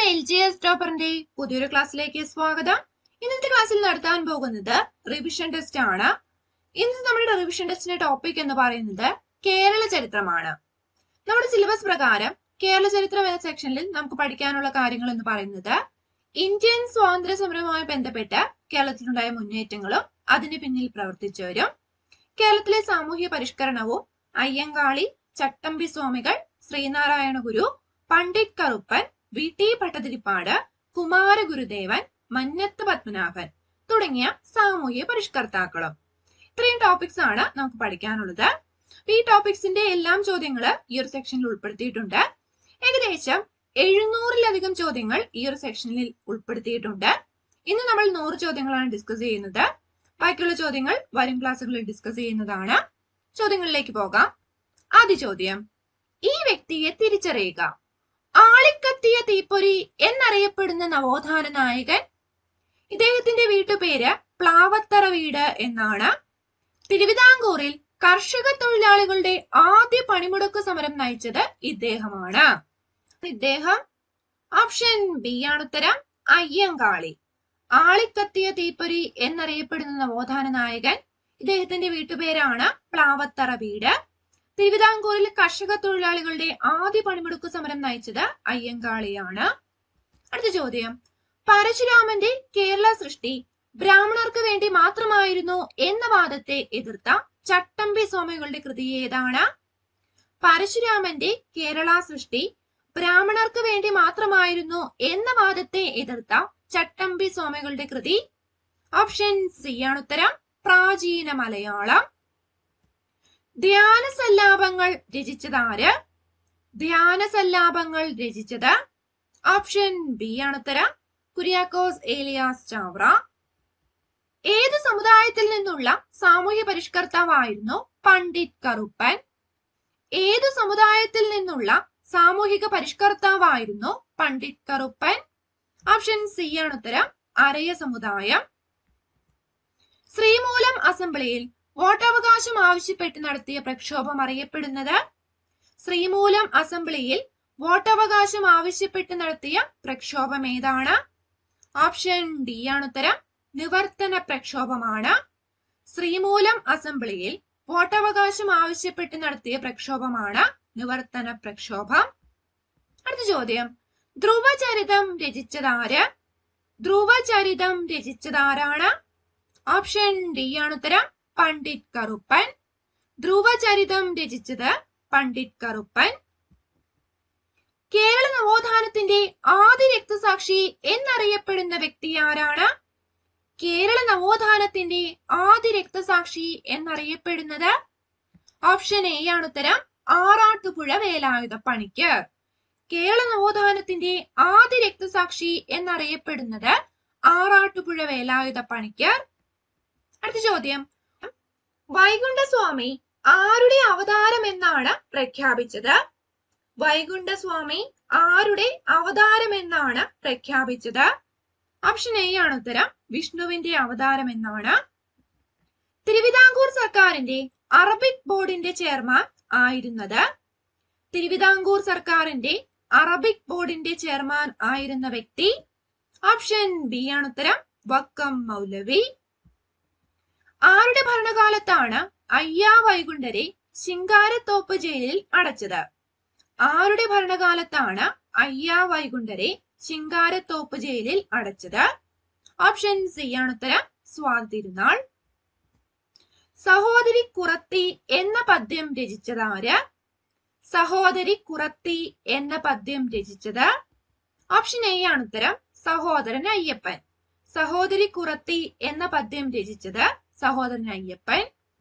L G S ടോപ്പറിന്റെ പുതിയൊരു ക്ലാസ്സിലേക്ക് സ്വാഗതം ഇന്നത്തെ ക്ലാസ്സിൽ നടത്താൻ പോകുന്നത് റിവിഷൻ ടെസ്റ്റ് ആണ് ഇന്ന് നമ്മുടെ റിവിഷൻ ടെസ്റ്റിന്റെ ടോപ്പിക് എന്ന് പറയുന്നത് കേരള ചരിത്രമാണ് നമ്മുടെ സിലബസ് പ്രകാരം കേരള ചരിത്രം എന്ന സെക്ഷനിൽ നമുക്ക് പഠിക്കാനുള്ള കാര്യങ്ങൾ എന്ന് പറയുന്നത് ഇന്ത്യൻ സ്വാതന്ത്ര്യ സമരവുമായി ബന്ധപ്പെട്ട് കേരളത്തിലുണ്ടായ മുന്നേറ്റങ്ങളും അതിന് പിന്നിൽ പ്രവർത്തിച്ചവരും കേരളത്തിലെ സാമൂഹ്യ പരിഷ്കരണവും അയ്യങ്കാളി ചട്ടമ്പി സ്വാമികൾ ശ്രീനാരായണ ഗുരു പണ്ഡിറ്റ് കറുപ്പൻ വി ടി ഭട്ടതിരിപ്പാട് കുമാരഗുരുദേവൻ മന്നത്ത് പത്മനാഭൻ തുടങ്ങിയ സാമൂഹ്യ പരിഷ്കർത്താക്കളും ഇത്രയും ടോപ്പിക്സ് ആണ് നമുക്ക് പഠിക്കാനുള്ളത് അപ്പൊ ഈ ടോപ്പിക്സിന്റെ എല്ലാം ചോദ്യങ്ങൾ ഈ ഒരു സെക്ഷനിൽ ഉൾപ്പെടുത്തിയിട്ടുണ്ട് ഏകദേശം എഴുന്നൂറിലധികം ചോദ്യങ്ങൾ ഈ ഒരു സെക്ഷനിൽ ഉൾപ്പെടുത്തിയിട്ടുണ്ട് ഇന്ന് നമ്മൾ നൂറ് ചോദ്യങ്ങളാണ് ഡിസ്കസ് ചെയ്യുന്നത് ബാക്കിയുള്ള ചോദ്യങ്ങൾ വരും ക്ലാസ്സുകളിൽ ഡിസ്കസ് ചെയ്യുന്നതാണ് ചോദ്യങ്ങളിലേക്ക് പോകാം ആദ്യ ചോദ്യം ഈ വ്യക്തിയെ തിരിച്ചറിയുക ആളിക്കത്തിയ തീപ്പൊരി എന്നറിയപ്പെടുന്ന നവോത്ഥാന നായകൻ ഇദ്ദേഹത്തിന്റെ വീട്ടുപേര് പ്ലാവത്തറ വീട് എന്നാണ് തിരുവിതാംകൂറിൽ കർഷക തൊഴിലാളികളുടെ ആദ്യ പണിമുടക്ക് സമരം നയിച്ചത് ഇദ്ദേഹമാണ് ഇദ്ദേഹം ഓപ്ഷൻ ബി ആണ് ഉത്തരം അയ്യങ്കാളി ആളിക്കത്തിയ തീപ്പൊരി എന്നറിയപ്പെടുന്ന നവോത്ഥാന നായകൻ ഇദ്ദേഹത്തിന്റെ വീട്ടുപേരാണ് പ്ലാവത്തറ വീട് തിരുവിതാംകൂറിൽ കർഷക തൊഴിലാളികളുടെ ആദ്യ പണിമുടക്ക് സമരം നയിച്ചത് അയ്യങ്കാളിയാണ് അടുത്ത ചോദ്യം പരശുരാമന്റെ കേരള സൃഷ്ടി ബ്രാഹ്മണർക്ക് വേണ്ടി മാത്രമായിരുന്നു എന്ന വാദത്തെ എതിർത്ത ചട്ടമ്പി സ്വാമികളുടെ കൃതി ഏതാണ് പരശുരാമന്റെ കേരള സൃഷ്ടി ബ്രാഹ്മണർക്ക് വേണ്ടി മാത്രമായിരുന്നു എന്ന വാദത്തെ എതിർത്ത ചട്ടമ്പി സ്വാമികളുടെ കൃതി ഓപ്ഷൻ സി ആണ് ഉത്തരം പ്രാചീന മലയാളം ധ്യാനസല്ലാപങ്ങൾ രചിച്ചതാര് ധ്യാനസല്ലാപങ്ങൾ രചിച്ചത് ഓപ്ഷൻ ബി ആണ് ഉത്തരം കുര്യാക്കോസ് ഏലിയാസ് ചാവ്ര ഏത് സമുദായത്തിൽ നിന്നുള്ള സാമൂഹ്യ പരിഷ്കർത്താവായിരുന്നു പണ്ഡിറ്റ് കറുപ്പൻ ഏതു സമുദായത്തിൽ നിന്നുള്ള സാമൂഹിക പരിഷ്കർത്താവായിരുന്നു പണ്ഡിറ്റ് കറുപ്പൻ ഓപ്ഷൻ സി ആണ് ഉത്തരം അരയ സമുദായം ശ്രീമൂലം അസംബ്ലിയിൽ വോട്ടവകാശം ആവശ്യപ്പെട്ട് നടത്തിയ പ്രക്ഷോഭം അറിയപ്പെടുന്നത് ശ്രീമൂലം അസംബ്ലിയിൽ വോട്ടവകാശം ആവശ്യപ്പെട്ട് നടത്തിയ പ്രക്ഷോഭം ഏതാണ് ഓപ്ഷൻ ഡി ആണ് ഉത്തരം നിവർത്തന പ്രക്ഷോഭമാണ് ശ്രീമൂലം അസംബ്ലിയിൽ വോട്ടവകാശം ആവശ്യപ്പെട്ട് നടത്തിയ പ്രക്ഷോഭമാണ് നിവർത്തന പ്രക്ഷോഭം അടുത്ത ചോദ്യം ധ്രുവചരിതം രചിച്ചതാര് ധ്രുവചരിതം രചിച്ചതാരാണ് ഓപ്ഷൻ ഡി ആണ് ഉത്തരം പണ്ഡിറ്റ് കറുപ്പൻ ധ്രുവചരിതം രചിച്ചത് പണ്ഡിറ്റ് കറുപ്പൻ കേരള നവോത്ഥാനത്തിന്റെ ആദ്യ രക്തസാക്ഷി എന്നറിയപ്പെടുന്ന വ്യക്തി ആരാണ് കേരള നവോത്ഥാനത്തിന്റെ ആദ്യ രക്തസാക്ഷി എന്നറിയപ്പെടുന്നത് ഓപ്ഷൻ എ ആണ് ഉത്തരം ആറാട്ടുപുഴ വേലായുധ പണിക്കർ കേരള നവോത്ഥാനത്തിന്റെ ആദ്യ രക്തസാക്ഷി എന്നറിയപ്പെടുന്നത് ആറാട്ടുപുഴ വേലായുധ പണിക്കർ അടുത്ത ചോദ്യം വൈകുണ്ഠസ്വാമി ആരുടെ അവതാരം എന്നാണ് പ്രഖ്യാപിച്ചത് വൈകുണ്ഠസ്വാമി ആരുടെ അവതാരം എന്നാണ് പ്രഖ്യാപിച്ചത് ഓപ്ഷൻ എ ആണ് ഉത്തരം വിഷ്ണുവിന്റെ അവതാരം എന്നാണ് തിരുവിതാംകൂർ സർക്കാരിന്റെ അറബിക് ബോർഡിന്റെ ചെയർമാൻ ആയിരുന്നത് തിരുവിതാംകൂർ സർക്കാരിന്റെ അറബിക് ബോർഡിന്റെ ചെയർമാൻ ആയിരുന്ന വ്യക്തി ഓപ്ഷൻ ബി ആണ് ഉത്തരം വക്കം മൗലവി ആരുടെ ഭരണകാലത്താണ് അയ്യാ വൈകുണ്ഠരെ ശിങ്കാരത്തോപ്പ് ജയിലിൽ അടച്ചത് ആരുടെ ഭരണകാലത്താണ് അയ്യാ വൈകുണ്ഠരെ ശിങ്കാരത്തോപ്പ് ജയിലിൽ അടച്ചത് ഓപ്ഷൻ സി ആണ് ഉത്തരം സ്വാതി തിരുനാൾ സഹോദരി കുറത്തി എന്ന പദ്യം രചിച്ചതാര് സഹോദരി കുറത്തി എന്ന പദ്യം രചിച്ചത് ഓപ്ഷൻ എ ആണ് ഉത്തരം സഹോദരൻ അയ്യപ്പൻ സഹോദരി കുറത്തി എന്ന പദ്യം രചിച്ചത് സഹോദരൻ അയ്യപ്പൻ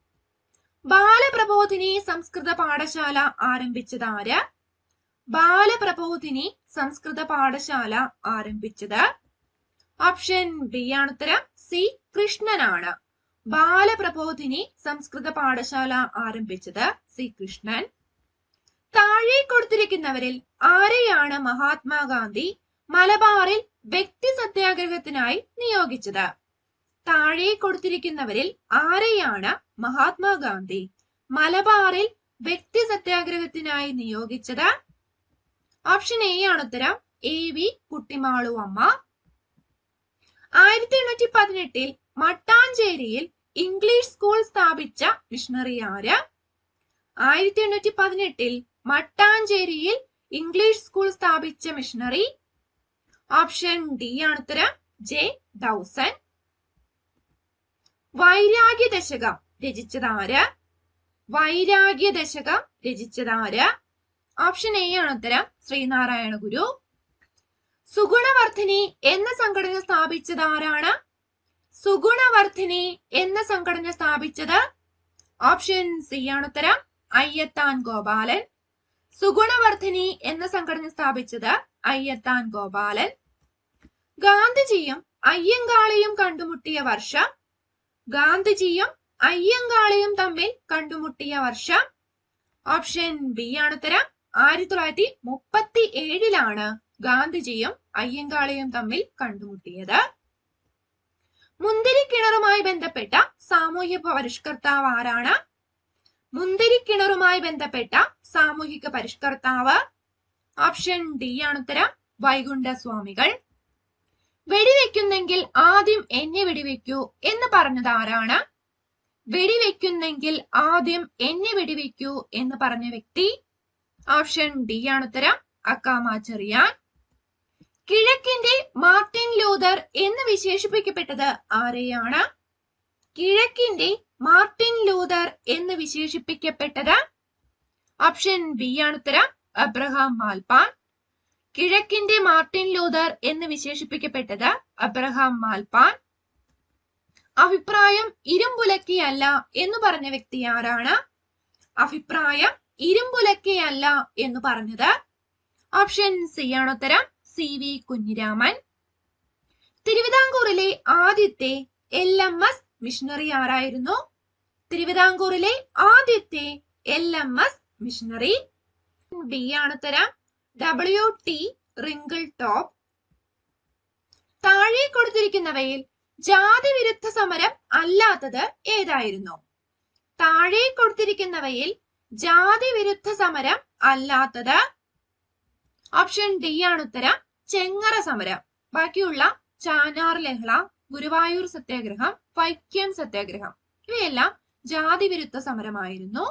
ബാലപ്രബോധിനി സംസ്കൃത പാഠശാല ആരംഭിച്ചതാര് ബാലപ്രബോധിനി സംസ്കൃത പാഠശാല ആരംഭിച്ചത് ഓപ്ഷൻ ബി ആണ് ഉത്തരം സി കൃഷ്ണനാണ് ബാലപ്രബോധിനി സംസ്കൃത പാഠശാല ആരംഭിച്ചത് സി കൃഷ്ണൻ താഴെ കൊടുത്തിരിക്കുന്നവരിൽ ആരെയാണ് മഹാത്മാഗാന്ധി മലബാറിൽ വ്യക്തി സത്യാഗ്രഹത്തിനായി നിയോഗിച്ചത് താഴെ കൊടുത്തിരിക്കുന്നവരിൽ ആരെയാണ് മഹാത്മാഗാന്ധി മലബാറിൽ വ്യക്തി സത്യാഗ്രഹത്തിനായി നിയോഗിച്ചത് ഓപ്ഷൻ എ ആണ് ഉത്തരം എ വി കുട്ടിമാളു അമ്മ ആയിരത്തി എണ്ണൂറ്റി പതിനെട്ടിൽ മട്ടാഞ്ചേരിയിൽ ഇംഗ്ലീഷ് സ്കൂൾ സ്ഥാപിച്ച മിഷണറി ആര് ആയിരത്തി എണ്ണൂറ്റി പതിനെട്ടിൽ മട്ടാഞ്ചേരിയിൽ ഇംഗ്ലീഷ് സ്കൂൾ സ്ഥാപിച്ച മിഷണറി ഓപ്ഷൻ ഡി ആണ് ഉത്തരം ജെ ഡൗസൻ വൈരാഗ്യ ദശകം രചിച്ചതാര് വൈരാഗ്യ ദശകം രചിച്ചതാര് ഓപ്ഷൻ എ ആണ് ഉത്തരം ശ്രീനാരായണ ഗുരു സുഗുണവർദ്ധിനി എന്ന സംഘടന സ്ഥാപിച്ചത് ആരാണ് സുഗുണവർദ്ധിനി എന്ന സംഘടന സ്ഥാപിച്ചത് ഓപ്ഷൻ സി ആണ് ഉത്തരം അയ്യത്താൻ ഗോപാലൻ സുഗുണവർദ്ധിനി എന്ന സംഘടന സ്ഥാപിച്ചത് അയ്യത്താൻ ഗോപാലൻ ഗാന്ധിജിയും അയ്യങ്കാളിയും കണ്ടുമുട്ടിയ വർഷം ഗാന്ധിജിയും അയ്യങ്കാളിയും തമ്മിൽ കണ്ടുമുട്ടിയ വർഷം ഓപ്ഷൻ ബി ആണ് ഉത്തരം ആയിരത്തി തൊള്ളായിരത്തി മുപ്പത്തി ഏഴിലാണ് ഗാന്ധിജിയും അയ്യങ്കാളിയും തമ്മിൽ കണ്ടുമുട്ടിയത് മുന്തിരിക്കിണറുമായി ബന്ധപ്പെട്ട സാമൂഹ്യ പരിഷ്കർത്താവ് ആരാണ് മുന്തിരിക്കിണറുമായി ബന്ധപ്പെട്ട സാമൂഹിക പരിഷ്കർത്താവ് ഓപ്ഷൻ ഡി ആണ് ഉത്തരം വൈകുണ്ഠ സ്വാമികൾ വെടിവെക്കുന്നെങ്കിൽ ആദ്യം എന്നെ വെടിവെക്കൂ എന്ന് പറഞ്ഞത് ആരാണ് വെടിവെക്കുന്നെങ്കിൽ ആദ്യം എന്നെ വെടിവെക്കൂ എന്ന് പറഞ്ഞ വ്യക്തി ഓപ്ഷൻ ഡി ആണ് ഉത്തരം അക്കാമാച്ചെറിയാൻ കിഴക്കിന്റെ മാർട്ടിൻ ലൂതർ എന്ന് വിശേഷിപ്പിക്കപ്പെട്ടത് ആരെയാണ് കിഴക്കിന്റെ മാർട്ടിൻ ലൂതർ എന്ന് വിശേഷിപ്പിക്കപ്പെട്ടത് ഓപ്ഷൻ ബി ആണ് ഉത്തരം അബ്രഹാം മാൽപ്പാൻ കിഴക്കിന്റെ മാർട്ടിൻ ലൂതർ എന്ന് വിശേഷിപ്പിക്കപ്പെട്ടത് അബ്രഹാം മാൽപ്പാൻ അഭിപ്രായം ഇരുമ്പുലക്കിയല്ല എന്ന് പറഞ്ഞ വ്യക്തി ആരാണ് അഭിപ്രായം ഇരുമ്പുലക്കിയല്ല എന്ന് പറഞ്ഞത് ഓപ്ഷൻ സി ആണ് ഉത്തരം സി വി കുഞ്ഞിരാമൻ തിരുവിതാംകൂറിലെ ആദ്യത്തെ എൽ എം എസ് മിഷണറി ആരായിരുന്നു തിരുവിതാംകൂറിലെ ആദ്യത്തെ L M S missionary D ആണ് ഉത്തരം ഡബ്ല്യു ടി റിങ്കിൾ ടോപ്പ് താഴെ കൊടുത്തിരിക്കുന്നവയിൽ ജാതി വിരുദ്ധ സമരം അല്ലാത്തത് ഏതായിരുന്നു താഴെ കൊടുത്തിരിക്കുന്നവയിൽ ജാതി വിരുദ്ധ സമരം അല്ലാത്തത് ഓപ്ഷൻ ഡി ആണ് ഉത്തരം ചെങ്ങറ സമരം ബാക്കിയുള്ള ചാനാർ ലഹള ഗുരുവായൂർ സത്യാഗ്രഹം വൈക്കം സത്യാഗ്രഹം ഇവയെല്ലാം ജാതി വിരുദ്ധ സമരമായിരുന്നു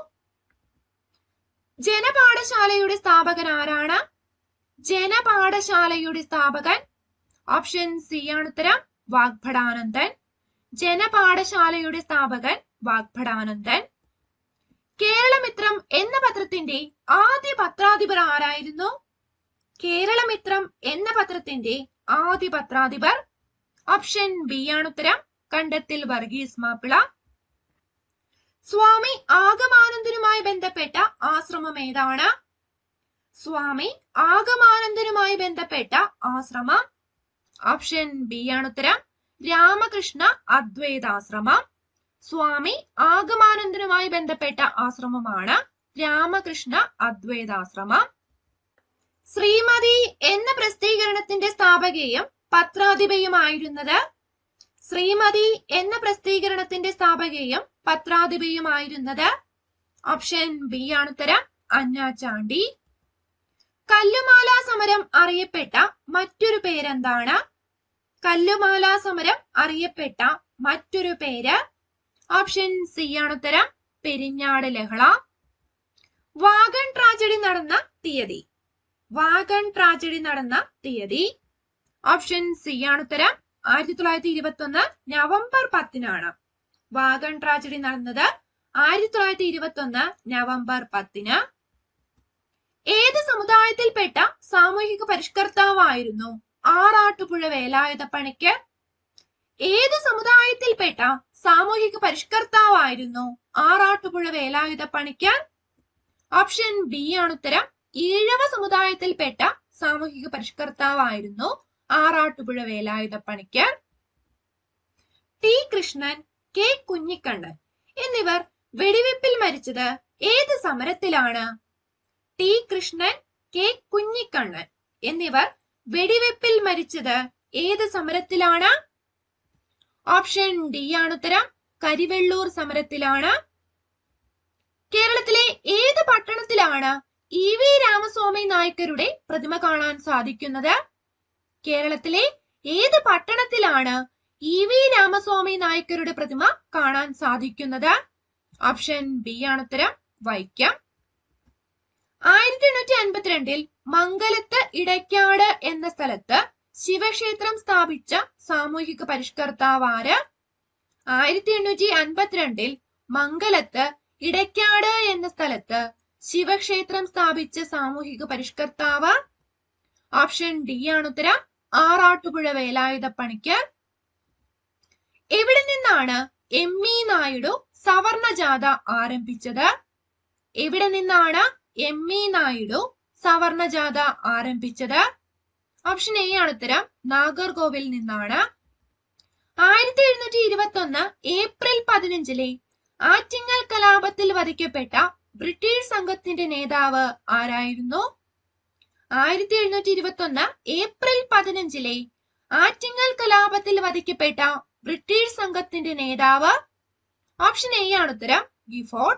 ജനപാഠശാലയുടെ സ്ഥാപകൻ ആരാണ് ജനപാഠശാലയുടെ സ്ഥാപകൻ ഓപ്ഷൻ സി ആണ് ഉത്തരം വാഗ്ഭടാനന്ദൻ ജനപാഠശാലയുടെ സ്ഥാപകൻ വാഗ്ഭടാനന്ദൻ കേരളമിത്രം എന്ന പത്രത്തിന്റെ ആദ്യ പത്രാധിപർ ആരായിരുന്നു കേരളമിത്രം എന്ന പത്രത്തിന്റെ ആദ്യ പത്രാധിപർ ഓപ്ഷൻ ബി ആണ് ഉത്തരം കണ്ടത്തിൽ വർഗീസ് മാപ്പിള സ്വാമി ആഗമാനന്ദനുമായി ബന്ധപ്പെട്ട ആശ്രമം ഏതാണ് സ്വാമി ആഗമാനന്ദനുമായി ബന്ധപ്പെട്ട ആശ്രമം ഓപ്ഷൻ ബി ആണ് ഉത്തരം രാമകൃഷ്ണ അദ്വൈതാശ്രമം സ്വാമി ആഗമാനന്ദനുമായി ബന്ധപ്പെട്ട ആശ്രമമാണ് രാമകൃഷ്ണ അദ്വൈതാശ്രമം ശ്രീമതി എന്ന പ്രസിദ്ധീകരണത്തിന്റെ സ്ഥാപകയും പത്രാധിപയുമായിരുന്നത് ശ്രീമതി എന്ന പ്രസിദ്ധീകരണത്തിന്റെ സ്ഥാപകയും പത്രാധിപയുമായിരുന്നത് ഓപ്ഷൻ ബി ആണ് ഉത്തരം അന്ന ചാണ്ടി കല്ലുമാല സമരം അറിയപ്പെട്ട മറ്റൊരു പേരെന്താണ് കല്ലുമാല സമരം അറിയപ്പെട്ട മറ്റൊരു പേര് ഓപ്ഷൻ സി ആണ് ഉത്തരം പെരിഞ്ഞാട് ലഹള വാഗൺ ട്രാജഡി നടന്ന തീയതി വാഗൺ ട്രാജഡി നടന്ന തീയതി ഓപ്ഷൻ സി ആണ് ഉത്തരം ആയിരത്തി തൊള്ളായിരത്തി ഇരുപത്തി ഒന്ന് നവംബർ പത്തിനാണ് വാഗൺ ട്രാജഡി നടന്നത് ആയിരത്തി തൊള്ളായിരത്തി ഇരുപത്തി ഒന്ന് നവംബർ പത്തിന് ഏത് സമുദായത്തിൽപ്പെട്ട സാമൂഹിക പരിഷ്കർത്താവായിരുന്നു ആറാട്ടുപുഴ വേലായുധ പണിക്കർ ഏത് സമുദായത്തിൽപ്പെട്ട സാമൂഹിക പരിഷ്കർത്താവായിരുന്നു ആറാട്ടുപുഴ വേലായുധ പണിക്കർ ഓപ്ഷൻ ബി ആണ് ഉത്തരം ഈഴവ സമുദായത്തിൽപ്പെട്ട സാമൂഹിക പരിഷ്കർത്താവായിരുന്നു ആറാട്ടുപുഴ വേലായുധ പണിക്കർ ടി കൃഷ്ണൻ കെ കുഞ്ഞിക്കണ്ണൻ എന്നിവർ വെടിവെപ്പിൽ മരിച്ചത് ഏത് സമരത്തിലാണ് ടി കൃഷ്ണൻ കെ കുഞ്ഞിക്കണ്ണൻ എന്നിവർ വെടിവെപ്പിൽ മരിച്ചത് ഏത് സമരത്തിലാണ് ഓപ്ഷൻ ഡി ആണ് ഉത്തരം കരിവെള്ളൂർ സമരത്തിലാണ് കേരളത്തിലെ ഏത് പട്ടണത്തിലാണ് ഇ വി രാമസ്വാമി നായ്ക്കരുടെ പ്രതിമ കാണാൻ സാധിക്കുന്നത് കേരളത്തിലെ ഏത് പട്ടണത്തിലാണ് ഇ വി രാമസ്വാമി നായ്ക്കരുടെ പ്രതിമ കാണാൻ സാധിക്കുന്നത് ഓപ്ഷൻ ബി ആണ് ഉത്തരം വൈക്കം ആയിരത്തി എണ്ണൂറ്റി അൻപത്തിരണ്ടിൽ മംഗലത്ത് ഇടയ്ക്കാട് എന്ന സ്ഥലത്ത് ശിവക്ഷേത്രം സ്ഥാപിച്ച സാമൂഹിക പരിഷ്കർത്താവ് ആര് ആയിരത്തി എണ്ണൂറ്റി അൻപത്തിരണ്ടിൽ മംഗലത്ത് ഇടയ്ക്കാട് എന്ന സ്ഥലത്ത് ശിവക്ഷേത്രം സ്ഥാപിച്ച സാമൂഹിക പരിഷ്കർത്താവ് ഓപ്ഷൻ ഡി ആണ് ഉത്തരം ആറാട്ടുപുഴ വേലായുധ പണിക്കർ എവിടെ നിന്നാണ് എം ഇ നായിഡു സവർണജാഥ ആരംഭിച്ചത് എവിടെ നിന്നാണ് എം ഇ നായിഡു സവർണജാഥ ആരംഭിച്ചത് ഓപ്ഷൻ എ ആണ് ഉത്തരം നാഗർകോവിൽ നിന്നാണ് ആയിരത്തി എഴുന്നൂറ്റി ഇരുപത്തി ഒന്ന് ഏപ്രിൽ പതിനഞ്ചിലെ ആറ്റിങ്ങൽ കലാപത്തിൽ വധിക്കപ്പെട്ട ബ്രിട്ടീഷ് സംഘത്തിന്റെ നേതാവ് ആരായിരുന്നു ആയിരത്തി എഴുന്നൂറ്റി ഇരുപത്തി ഒന്ന് ഏപ്രിൽ പതിനഞ്ചിലെ ആറ്റിങ്ങൽ കലാപത്തിൽ വധിക്കപ്പെട്ട ബ്രിട്ടീഷ് സംഘത്തിന്റെ നേതാവ് ഓപ്ഷൻ എ ആണ് ഉത്തരം ഗിഫോർഡ്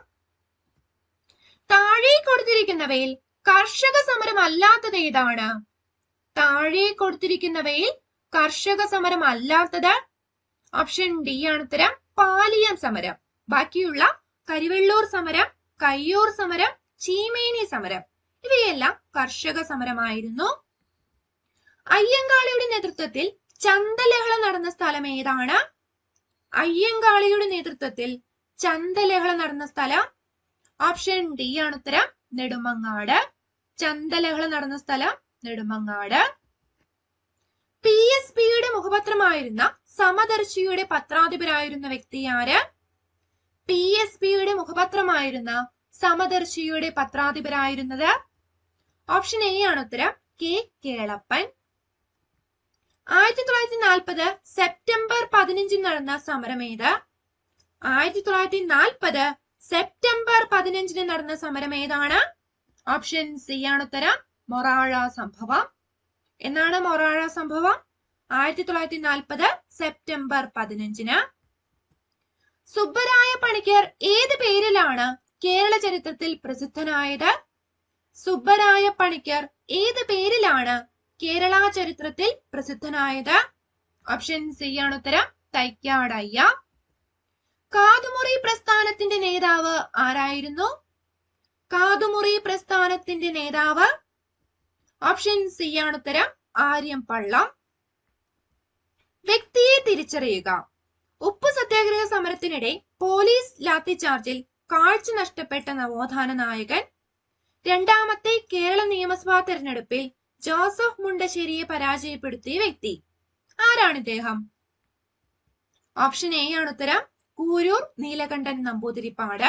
താഴെ കൊടുത്തിരിക്കുന്നവയിൽ കർഷക സമരം അല്ലാത്തത് ഏതാണ് താഴെ കൊടുത്തിരിക്കുന്നവയിൽ കർഷക സമരം അല്ലാത്തത് ഓപ്ഷൻ ഡി ആണ് ഉത്തരം പാലിയം സമരം ബാക്കിയുള്ള കരിവെള്ളൂർ സമരം കയ്യൂർ സമരം ചീമേനി സമരം ഇവയെല്ലാം കർഷക സമരമായിരുന്നു അയ്യങ്കാളിയുടെ നേതൃത്വത്തിൽ ചന്തലഹള നടന്ന സ്ഥലം ഏതാണ് അയ്യങ്കാളിയുടെ നേതൃത്വത്തിൽ ചന്തലഹള നടന്ന സ്ഥലം ഓപ്ഷൻ ഡി ആണ് ഉത്തരം നെടുമങ്ങാട് ചന്തലഹള നടന്ന സ്ഥലം നെടുമങ്ങാട് പി എസ് പിയുടെ മുഖപത്രമായിരുന്ന സമദർശിയുടെ പത്രാധിപരായിരുന്ന വ്യക്തി ആര് പി എസ് പിയുടെ മുഖപത്രമായിരുന്ന സമദർശിയുടെ പത്രാധിപരായിരുന്നത് ഓപ്ഷൻ എ ആണ് ഉത്തരം കെ കേളപ്പൻ ആയിരത്തി തൊള്ളായിരത്തി നാൽപ്പത് സെപ്റ്റംബർ പതിനഞ്ചിന് നടന്ന സമരം ഏത് ആയിരത്തി തൊള്ളായിരത്തി നാൽപ്പത് സെപ്റ്റംബർ പതിനഞ്ചിന് നടന്ന സമരം ഏതാണ് ഓപ്ഷൻ സി ആണ് ഉത്തരം മൊറാഴ സംഭവം എന്നാണ് മൊറാഴ സംഭവം ആയിരത്തി തൊള്ളായിരത്തി നാൽപ്പത് സെപ്റ്റംബർ പതിനഞ്ചിന് സുബ്ബരായ പണിക്കർ ഏത് പേരിലാണ് കേരള ചരിത്രത്തിൽ പ്രസിദ്ധനായത് സുബ്ബരായ പണിക്കർ ഏത് പേരിലാണ് കേരള ചരിത്രത്തിൽ പ്രസിദ്ധനായത് ഓപ്ഷൻ സി ആണ് ഉത്തരം തൈക്കാടയ്യ കാതുമുറി പ്രസ്ഥാനത്തിന്റെ നേതാവ് ആരായിരുന്നു കാതുമുറി പ്രസ്ഥാനത്തിന്റെ നേതാവ് ഓപ്ഷൻ സി ആണ് ഉത്തരം ആര്യം പള്ളം വ്യക്തിയെ തിരിച്ചറിയുക ഉപ്പു സത്യാഗ്രഹ സമരത്തിനിടെ പോലീസ് ലാത്തിചാർജിൽ കാഴ്ച നഷ്ടപ്പെട്ട നവോത്ഥാന നായകൻ രണ്ടാമത്തെ കേരള നിയമസഭാ തെരഞ്ഞെടുപ്പിൽ ജോസഫ് മുണ്ടശ്ശേരിയെ പരാജയപ്പെടുത്തിയ വ്യക്തി ആരാണ് ഇദ്ദേഹം ഓപ്ഷൻ എ ആണ് ഉത്തരം കൂരൂർ നീലകണ്ഠൻ നമ്പൂതിരിപ്പാട്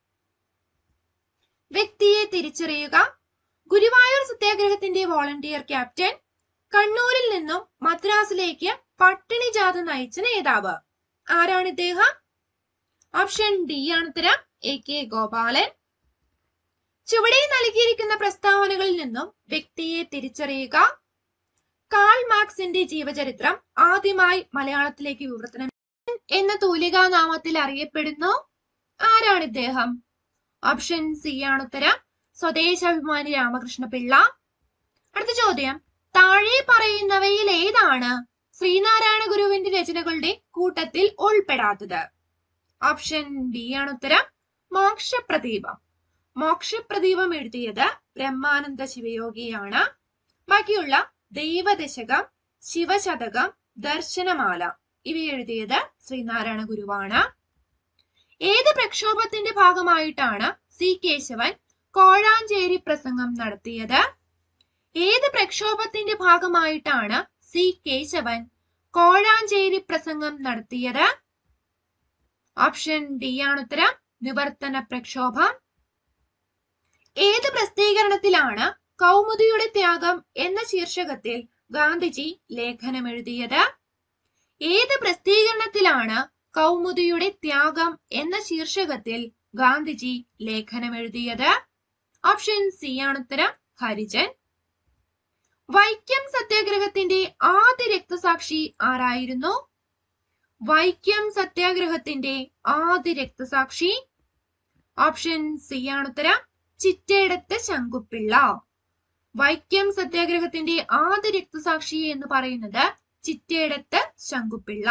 വ്യക്തിയെ തിരിച്ചറിയുക ഗുരുവായൂർ സത്യാഗ്രഹത്തിന്റെ വോളണ്ടിയർ ക്യാപ്റ്റൻ കണ്ണൂരിൽ നിന്നും മദ്രാസിലേക്ക് പട്ടിണി ജാഥ നയിച്ച നേതാവ് ആരാണ് ഇദ്ദേഹം ഓപ്ഷൻ ഡി ആണ് ഉത്തരം എ കെ ഗോപാലൻ ചുവടെ നൽകിയിരിക്കുന്ന പ്രസ്താവനകളിൽ നിന്നും വ്യക്തിയെ തിരിച്ചറിയുക കാൾ മാർക്സിന്റെ ജീവചരിത്രം ആദ്യമായി മലയാളത്തിലേക്ക് വിവർത്തനം എന്ന തൂലികാ നാമത്തിൽ അറിയപ്പെടുന്നു ആരാണ് ഇദ്ദേഹം ഓപ്ഷൻ സി ആണ് ഉത്തരം സ്വദേശാഭിമാനി രാമകൃഷ്ണ പിള്ള അടുത്ത ചോദ്യം താഴെ പറയുന്നവയിൽ ഏതാണ് ശ്രീനാരായണ ഗുരുവിന്റെ രചനകളുടെ കൂട്ടത്തിൽ ഉൾപ്പെടാത്തത് ഓപ്ഷൻ ഡി ആണ് ഉത്തരം മോക്ഷപ്രദീപം മോക്ഷപ്രദീപം എഴുതിയത് ബ്രഹ്മാനന്ദ ശിവയോഗിയാണ് ബാക്കിയുള്ള ദൈവദശകം ശിവശതകം ദർശനമാല ഇവ എഴുതിയത് ശ്രീനാരായണ ഗുരുവാണ് ഏത് പ്രക്ഷോഭത്തിന്റെ ഭാഗമായിട്ടാണ് സി കേശവൻ കോഴാഞ്ചേരി പ്രസംഗം നടത്തിയത് ഏത് പ്രക്ഷോഭത്തിന്റെ ഭാഗമായിട്ടാണ് സി കേശവൻ കോഴാഞ്ചേരി പ്രസംഗം നടത്തിയത് ഓപ്ഷൻ ഡി ആണ് ഉത്തരം നിവർത്തന പ്രക്ഷോഭം ഏത് പ്രസിദ്ധീകരണത്തിലാണ് കൗമുദിയുടെ ത്യാഗം എന്ന ശീർഷകത്തിൽ ഗാന്ധിജി ലേഖനം എഴുതിയത് ഏത് പ്രസിദ്ധീകരണത്തിലാണ് കൗമുദിയുടെ ത്യാഗം എന്ന ശീർഷകത്തിൽ ഗാന്ധിജി ലേഖനം എഴുതിയത് ഓപ്ഷൻ സി ആണ് ഉത്തരം ഹരിജൻ വൈക്കം സത്യാഗ്രഹത്തിന്റെ ആദ്യ രക്തസാക്ഷി ആരായിരുന്നു വൈക്കം സത്യാഗ്രഹത്തിന്റെ ആദ്യ രക്തസാക്ഷി ഓപ്ഷൻ സി ആണ് ഉത്തരം ചിറ്റേടത്ത് ശങ്കുപ്പിള്ള വൈക്കം സത്യാഗ്രഹത്തിന്റെ ആദ്യ രക്തസാക്ഷി എന്ന് പറയുന്നത് ചിറ്റേടത്ത് ശങ്കുപ്പിള്ള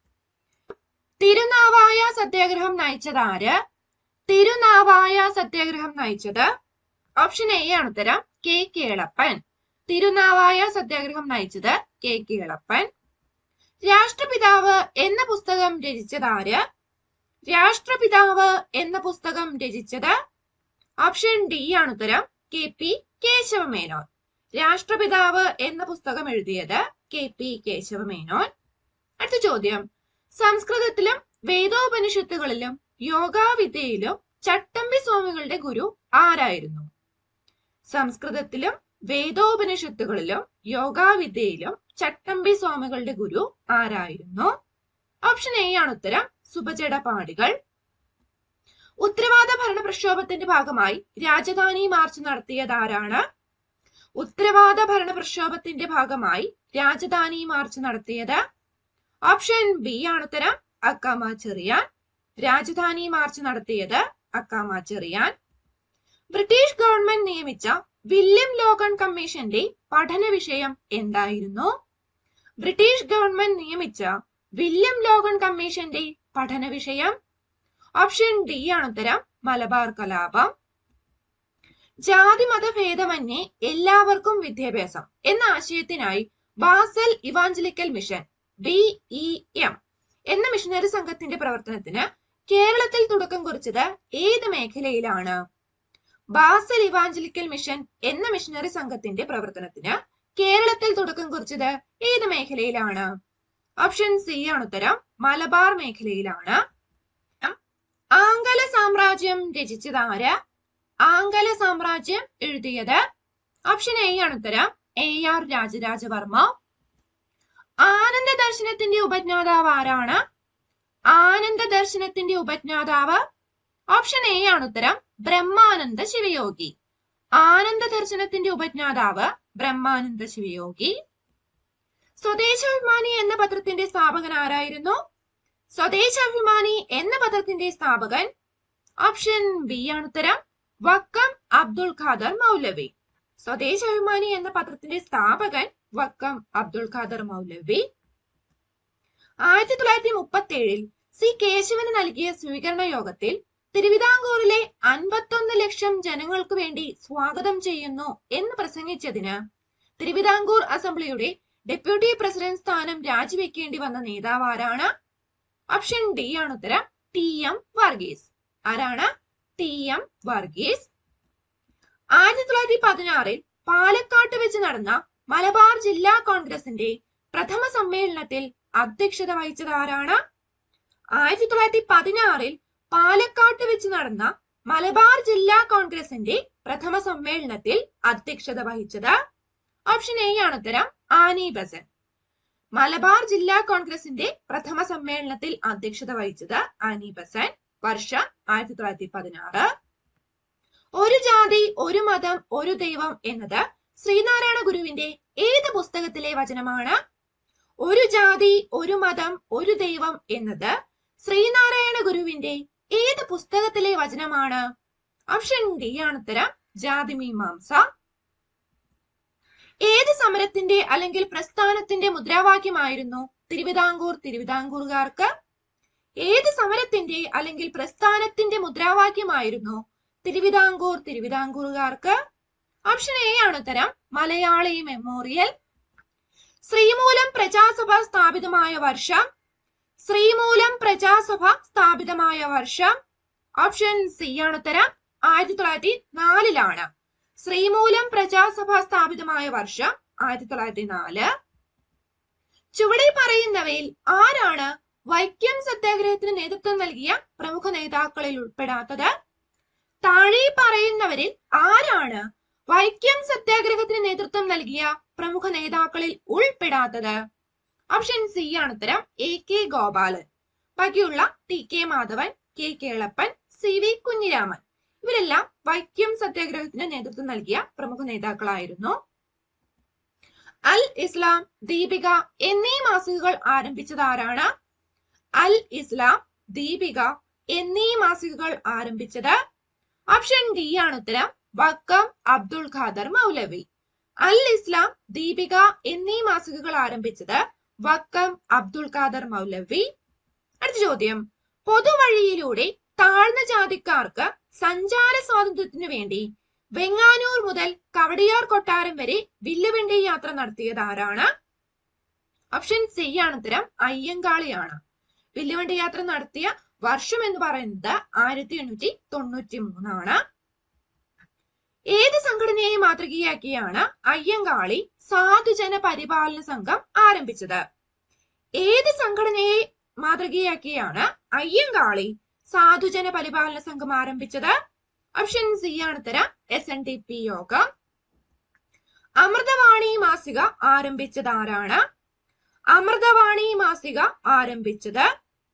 തിരുനാവായ സത്യാഗ്രഹം നയിച്ചതാര് തിരുനാവായ സത്യാഗ്രഹം നയിച്ചത് ഓപ്ഷൻ എ ആണ് ഉത്തരം കെ കേളപ്പൻ തിരുനാവായ സത്യാഗ്രഹം നയിച്ചത് കെ കേളപ്പൻ രാഷ്ട്രപിതാവ് എന്ന പുസ്തകം രചിച്ചതാര് രാഷ്ട്രപിതാവ് എന്ന പുസ്തകം രചിച്ചത് ഓപ്ഷൻ ഡി ആണ് ഉത്തരം കെ പി കേശവമേനോൻ രാഷ്ട്രപിതാവ് എന്ന പുസ്തകം എഴുതിയത് കെ പി കേശവമേനോൻ അടുത്ത ചോദ്യം സംസ്കൃതത്തിലും വേദോപനിഷത്തുകളിലും യോഗാവിദ്യയിലും ചട്ടമ്പി സ്വാമികളുടെ ഗുരു ആരായിരുന്നു സംസ്കൃതത്തിലും വേദോപനിഷത്തുകളിലും യോഗാവിദ്യയിലും ചട്ടമ്പി സ്വാമികളുടെ ഗുരു ആരായിരുന്നു ഓപ്ഷൻ എ ആണ് ഉത്തരം സുഭജട പാടികൾ ഉത്തരവാദ ഭരണ പ്രക്ഷോഭത്തിന്റെ ഭാഗമായി രാജധാനി മാർച്ച് നടത്തിയത് ആരാണ് ഉത്തരവാദ ഭരണ പ്രക്ഷോഭത്തിന്റെ ഭാഗമായി രാജധാനി മാർച്ച് നടത്തിയത് ഓപ്ഷൻ ബി ആണ് ഉത്തരം അക്കാമ ചെറിയാൻ രാജധാനി മാർച്ച് നടത്തിയത് അക്കാമ ചെറിയാൻ ബ്രിട്ടീഷ് ഗവൺമെന്റ് നിയമിച്ച വില്യം ലോഗൺ കമ്മീഷന്റെ പഠന വിഷയം എന്തായിരുന്നു ബ്രിട്ടീഷ് ഗവൺമെന്റ് നിയമിച്ച വില്യം ലോഗൺ കമ്മീഷന്റെ പഠന വിഷയം ഓപ്ഷൻ ഡി ആണ് ഉത്തരം മലബാർ കലാപം ജാതി മത ഭേദമന്യേ എല്ലാവർക്കും വിദ്യാഭ്യാസം എന്ന ആശയത്തിനായി Basel evangelical mission B E M എന്ന മിഷനറി സംഘത്തിന്റെ പ്രവർത്തനത്തിന് കേരളത്തിൽ തുടക്കം കുറിച്ചത് ഏത് മേഖലയിലാണ് ബാസൽ ഇവാഞ്ചലിക്കൽ മിഷൻ എന്ന മിഷനറി സംഘത്തിന്റെ പ്രവർത്തനത്തിന് കേരളത്തിൽ തുടക്കം കുറിച്ചത് ഏത് മേഖലയിലാണ് ഓപ്ഷൻ സി ആണ് ഉത്തരം മലബാർ മേഖലയിലാണ് ആംഗല സാമ്രാജ്യം രചിച്ചത് ആര് ആംഗല സാമ്രാജ്യം എഴുതിയത് ഓപ്ഷൻ എ ആണ് ഉത്തരം എ ആർ രാജരാജവർമ്മ ആനന്ദ ദർശനത്തിന്റെ ഉപജ്ഞാതാവ് ആരാണ് ആനന്ദ ദർശനത്തിന്റെ ഉപജ്ഞാതാവ് ഓപ്ഷൻ എ ആണ് ഉത്തരം ബ്രഹ്മാനന്ദ ശിവയോഗി ആനന്ദ ദർശനത്തിന്റെ ഉപജ്ഞാതാവ് ബ്രഹ്മാനന്ദ ശിവയോഗി സ്വദേശാഭിമാനി എന്ന പത്രത്തിന്റെ സ്ഥാപകൻ ആരായിരുന്നു സ്വദേശാഭിമാനി എന്ന പത്രത്തിന്റെ സ്ഥാപകൻ ഓപ്ഷൻ ബി ആണ് ഉത്തരം വക്കം അബ്ദുൾ ഖാദർ മൗലവി സ്വദേശാഭിമാനി എന്ന പത്രത്തിന്റെ സ്ഥാപകൻ വക്കം അബ്ദുൾ ഖാദർ മൗലവി ആയിരത്തി തൊള്ളായിരത്തി മുപ്പത്തി ഏഴിൽ സി കേശവന് നൽകിയ സ്വീകരണ യോഗത്തിൽ തിരുവിതാംകൂറിലെ അൻപത്തൊന്ന് ലക്ഷം ജനങ്ങൾക്ക് വേണ്ടി സ്വാഗതം ചെയ്യുന്നു എന്ന് പ്രസംഗിച്ചതിന് തിരുവിതാംകൂർ അസംബ്ലിയുടെ ഡെപ്യൂട്ടി പ്രസിഡന്റ് സ്ഥാനം രാജിവെക്കേണ്ടി വന്ന നേതാവ് ആരാണ് ഓപ്ഷൻ ഡി ആണ് ഉത്തരം ടി എം വർഗീസ് ആരാണ് ടി എം വർഗീസ് ആയിരത്തി തൊള്ളായിരത്തി പതിനാറിൽ പാലക്കാട്ട് വെച്ച് നടന്ന മലബാർ ജില്ലാ കോൺഗ്രസിന്റെ പ്രഥമ സമ്മേളനത്തിൽ അധ്യക്ഷത വഹിച്ചത് ആരാണ് ആയിരത്തി തൊള്ളായിരത്തി പതിനാറിൽ പാലക്കാട്ട് വെച്ച് നടന്ന മലബാർ ജില്ലാ കോൺഗ്രസിന്റെ പ്രഥമ സമ്മേളനത്തിൽ അധ്യക്ഷത വഹിച്ചത് ഓപ്ഷൻ എ ആണ് ഉത്തരം ആനി ബസൻ മലബാർ ജില്ലാ കോൺഗ്രസിന്റെ പ്രഥമ സമ്മേളനത്തിൽ അധ്യക്ഷത വഹിച്ചത് ആനി ബസൻ വർഷം ആയിരത്തി തൊള്ളായിരത്തി പതിനാറ് ഒരു ജാതി ഒരു മതം ഒരു ദൈവം എന്നത് ശ്രീനാരായണ ഗുരുവിന്റെ ഏത് പുസ്തകത്തിലെ വചനമാണ് ഒരു ജാതി ഒരു മതം ഒരു ദൈവം എന്നത് ശ്രീനാരായണ ഗുരുവിന്റെ ഏത് പുസ്തകത്തിലെ വചനമാണ് ഓപ്ഷൻ ഡി ആണ് ഉത്തരം ജാതി മീമാംസ ഏത് സമരത്തിന്റെ അല്ലെങ്കിൽ പ്രസ്ഥാനത്തിന്റെ മുദ്രാവാക്യമായിരുന്നു തിരുവിതാംകൂർ തിരുവിതാംകൂറുകാർക്ക് ഏത് സമരത്തിന്റെ അല്ലെങ്കിൽ പ്രസ്ഥാനത്തിന്റെ മുദ്രാവാക്യമായിരുന്നു തിരുവിതാംകൂർ തിരുവിതാംകൂറുകാർക്ക് ഓപ്ഷൻ എ ആണ് ഉത്തരം മലയാളി മെമ്മോറിയൽ ശ്രീമൂലം പ്രജാസഭ സ്ഥാപിതമായ വർഷം ശ്രീമൂലം പ്രജാസഭ സ്ഥാപിതമായ വർഷം ഓപ്ഷൻ സി ആണ് ഉത്തരം ആയിരത്തി തൊള്ളായിരത്തി നാലിലാണ് ശ്രീമൂലം പ്രജാസഭ സ്ഥാപിതമായ വർഷം ആയിരത്തി തൊള്ളായിരത്തി നാല് ചുവടെ പറയുന്നവയിൽ ആരാണ് വൈക്കം സത്യാഗ്രഹത്തിന് നേതൃത്വം നൽകിയ പ്രമുഖ നേതാക്കളിൽ ഉൾപ്പെടാത്തത് താഴെ പറയുന്നവരിൽ ആരാണ് വൈക്കം സത്യാഗ്രഹത്തിന് നേതൃത്വം നൽകിയ പ്രമുഖ നേതാക്കളിൽ ഉൾപ്പെടാത്തത് ഓപ്ഷൻ സി ആണ് ഉത്തരം എ കെ ഗോപാലൻ ബാക്കിയുള്ള T K Madhavan K Kelappan C V Kunhiraman ഇവരെല്ലാം വൈക്കം സത്യാഗ്രഹത്തിന് നേതൃത്വം നൽകിയ പ്രമുഖ നേതാക്കളായിരുന്നു അൽ ഇസ്ലാം ദീപിക എന്നീ മാസികകൾ ആരംഭിച്ചത് ആരാണ് അൽ ഇസ്ലാം ദീപിക എന്നീ മാസികകൾ ആരംഭിച്ചത് ഓപ്ഷൻ ഡി ആണ് ഉത്തരം വക്കം അബ്ദുൾ ഖാദർ മൗലവി അൽ ഇസ്ലാം ദീപിക എന്നീ മാസികകൾ ആരംഭിച്ചത് വക്കം അബ്ദുൾ ഖാദർ മൗലവി അടുത്ത ചോദ്യം പൊതുവഴിയിലൂടെ താഴ്ന്ന ജാതിക്കാർക്ക് സഞ്ചാര സ്വാതന്ത്ര്യത്തിനു വേണ്ടി വെങ്ങാനൂർ മുതൽ കവടിയാർ കൊട്ടാരം വരെ വില്ലുവണ്ടി യാത്ര നടത്തിയത് ആരാണ് ഓപ്ഷൻ സി ആണ് ഉത്തരം അയ്യങ്കാളിയാണ് വില്ലുവണ്ടി യാത്ര നടത്തിയ വർഷം എന്ന് പറയുന്നത് ആയിരത്തി എണ്ണൂറ്റി തൊണ്ണൂറ്റി മൂന്നാണ് ഏത് സംഘടനയെ മാതൃകയാക്കിയാണ് അയ്യങ്കാളി സാധുജന പരിപാലന സംഘം ആരംഭിച്ചത് ഏത് സംഘടനയെ മാതൃകയാക്കിയാണ് അയ്യങ്കാളി സാധുജന പരിപാലന സംഘം ആരംഭിച്ചത് ഓപ്ഷൻ സി ആണ് ഉത്തരം എസ് എൻ ഡി പി യോഗം അമൃതവാണി മാസിക ആരംഭിച്ചത് ആരാണ് അമൃതവാണി മാസിക ആരംഭിച്ചത്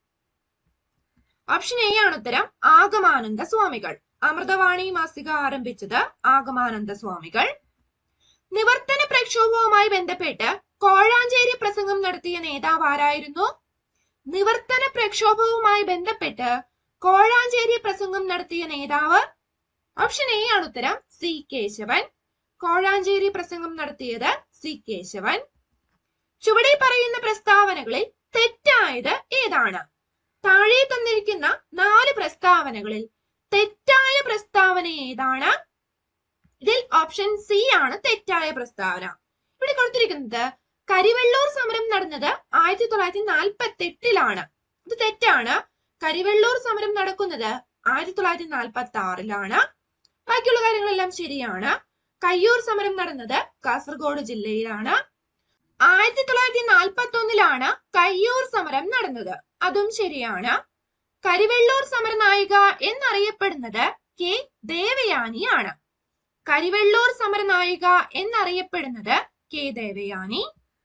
ഓപ്ഷൻ എ ആണ് ഉത്തരം ആഗമാനന്ദ സ്വാമികൾ അമൃതവാണി മാസിക ആരംഭിച്ചത് ആഗമാനന്ദ സ്വാമികൾ നിവർത്തന പ്രക്ഷോഭവുമായി ബന്ധപ്പെട്ട് കോഴാഞ്ചേരി പ്രസംഗം നടത്തിയ നേതാവ് ആരായിരുന്നു നിവർത്തന പ്രക്ഷോഭവുമായി ബന്ധപ്പെട്ട് കോഴാഞ്ചേരി പ്രസംഗം നടത്തിയ നേതാവ് ഓപ്ഷൻ എ ആണ് ഉത്തരം സി കേശവൻ കോഴാഞ്ചേരി പ്രസംഗം നടത്തിയത് സി കേശവൻ ചുവടെ പറയുന്ന പ്രസ്താവനകളിൽ തെറ്റായത് ഏതാണ് താഴെ തന്നിരിക്കുന്ന നാല് പ്രസ്താവനകളിൽ തെറ്റായ പ്രസ്താവന ഏതാണ് ഇതിൽ ഓപ്ഷൻ സി ആണ് തെറ്റായ പ്രസ്താവന ഇവിടെ കൊടുത്തിരിക്കുന്നത് കരിവെള്ളൂർ സമരം നടന്നത് ആയിരത്തി തൊള്ളായിരത്തി നാൽപ്പത്തി എട്ടിലാണ് ഇത് തെറ്റാണ് കരിവെള്ളൂർ സമരം നടക്കുന്നത് ആയിരത്തി തൊള്ളായിരത്തി നാൽപ്പത്തി ആറിലാണ് ബാക്കിയുള്ള കാര്യങ്ങളെല്ലാം ശരിയാണ് കയ്യൂർ സമരം നടന്നത് കാസർഗോഡ് ജില്ലയിലാണ് ആയിരത്തി തൊള്ളായിരത്തി നാൽപ്പത്തി ഒന്നിലാണ് കയ്യൂർ സമരം നടന്നത് അതും ശരിയാണ് കരിവെള്ളൂർ സമരനായിക എന്നറിയപ്പെടുന്നത് കെ ദേവയാനിയാണ് കരിവെള്ളൂർ സമരനായിക എന്നറിയപ്പെടുന്നത് കെ ദേവയാനി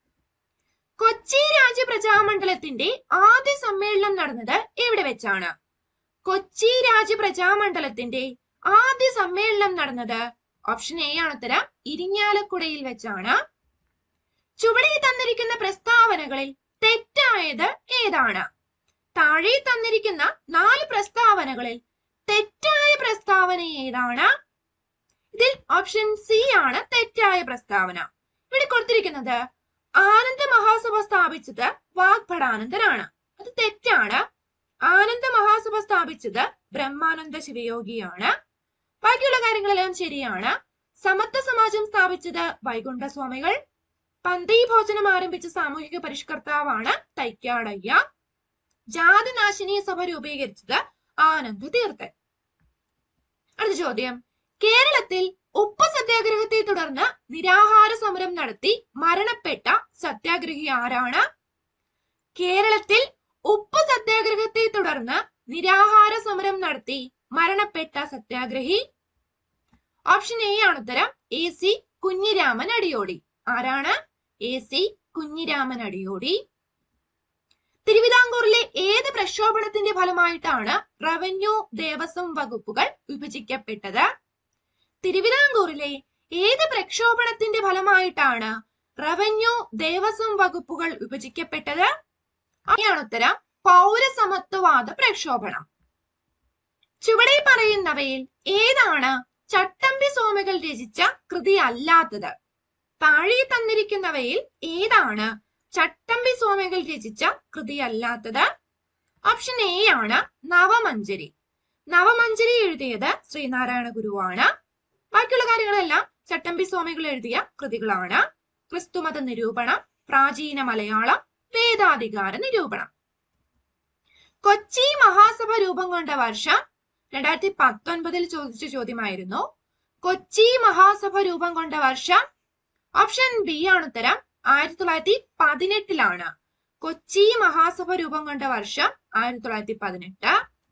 കൊച്ചി രാജ്യ പ്രജാമണ്ഡലത്തിന്റെ ആദ്യ സമ്മേളനം നടന്നത് എവിടെ വെച്ചാണ് കൊച്ചി രാജ്യ പ്രജാമണ്ഡലത്തിന്റെ ആദ്യ സമ്മേളനം നടന്നത് ഓപ്ഷൻ എ ആണ് ഉത്തരം ഇരിങ്ങാലക്കുടയിൽ വെച്ചാണ് ചുവടെ തന്നിരിക്കുന്ന പ്രസ്താവനകളിൽ തെറ്റായത് ഏതാണ് താഴെ തന്നിരിക്കുന്ന നാല് പ്രസ്താവനകളിൽ തെറ്റായ പ്രസ്താവന ഏതാണ് ഇതിൽ ഓപ്ഷൻ സി ആണ് തെറ്റായ പ്രസ്താവന ഇവിടെ കൊടുത്തിരിക്കുന്നത് ആനന്ദ മഹാസഭ സ്ഥാപിച്ചത് വാഗ്ഭടാനന്ദനാണ് അത് തെറ്റാണ് ആനന്ദ മഹാസഭ സ്ഥാപിച്ചത് ബ്രഹ്മാനന്ദ ശിവയോഗിയാണ് ബാക്കിയുള്ള കാര്യങ്ങളെല്ലാം ശരിയാണ് സമത്വ സമാജം സ്ഥാപിച്ചത് വൈകുണ്ഠ സ്വാമികൾ പന്തി ഭോജനം ആരംഭിച്ച സാമൂഹിക പരിഷ്കർത്താവാണ് തൈക്കാടയ്യ ജാതിനാശിനി സഭ രൂപീകരിച്ചത് ആനന്ദ തീർത്ഥൻ അടുത്ത ചോദ്യം കേരളത്തിൽ ഉപ്പ് സത്യാഗ്രഹത്തെ തുടർന്ന് നിരാഹാര സമരം നടത്തി മരണപ്പെട്ട സത്യാഗ്രഹി ആരാണ് കേരളത്തിൽ ഉപ്പ് സത്യാഗ്രഹത്തെ തുടർന്ന് നിരാഹാര സമരം നടത്തി മരണപ്പെട്ട സത്യാഗ്രഹി ഓപ്ഷൻ എ ആണ് ഉത്തരം എ സി കുഞ്ഞിരാമൻ അടിയോടി ആരാണ് എ സി കുഞ്ഞിരാമൻ അടിയോടി തിരുവിതാംകൂറിലെ ഏത് പ്രക്ഷോഭണത്തിന്റെ ഫലമായിട്ടാണ് റവന്യൂ ദേവസ്വം വകുപ്പുകൾ വിഭജിക്കപ്പെട്ടത് തിരുവിതാംകൂറിലെ ഏത് പ്രക്ഷോഭണത്തിന്റെ ഫലമായിട്ടാണ് റവന്യൂ ദേവസ്വം വകുപ്പുകൾ വിഭജിക്കപ്പെട്ടത് ആണ് ഉത്തരം പൗരസമത്വവാദ പ്രക്ഷോഭണം ചുവടെ പറയുന്നവയിൽ ഏതാണ് ചട്ടമ്പി സ്വാമികൾ രചിച്ച കൃതി അല്ലാത്തത് താഴെ തന്നിരിക്കുന്നവയിൽ ഏതാണ് ചട്ടമ്പി സ്വാമികൾ രചിച്ച കൃതി അല്ലാത്തത് ഓപ്ഷൻ എ ആണ് നവമഞ്ജരി നവമഞ്ജരി എഴുതിയത് ശ്രീനാരായണ ഗുരുവാണ് ബാക്കിയുള്ള കാര്യങ്ങളെല്ലാം ചട്ടമ്പി സ്വാമികൾ എഴുതിയ കൃതികളാണ് ക്രിസ്തുമത നിരൂപണം പ്രാചീന മലയാളം വേദാധികാര നിരൂപണം കൊച്ചി മഹാസഭ രൂപം കൊണ്ട വർഷം രണ്ടായിരത്തി പത്തൊൻപതിൽ ചോദിച്ച ചോദ്യമായിരുന്നു കൊച്ചി മഹാസഭ രൂപം കൊണ്ട വർഷം ഓപ്ഷൻ ബി ആണ് ഉത്തരം ആയിരത്തി തൊള്ളായിരത്തി പതിനെട്ടിലാണ് കൊച്ചി മഹാസഭ രൂപം കൊണ്ട വർഷം ആയിരത്തി തൊള്ളായിരത്തി പതിനെട്ട്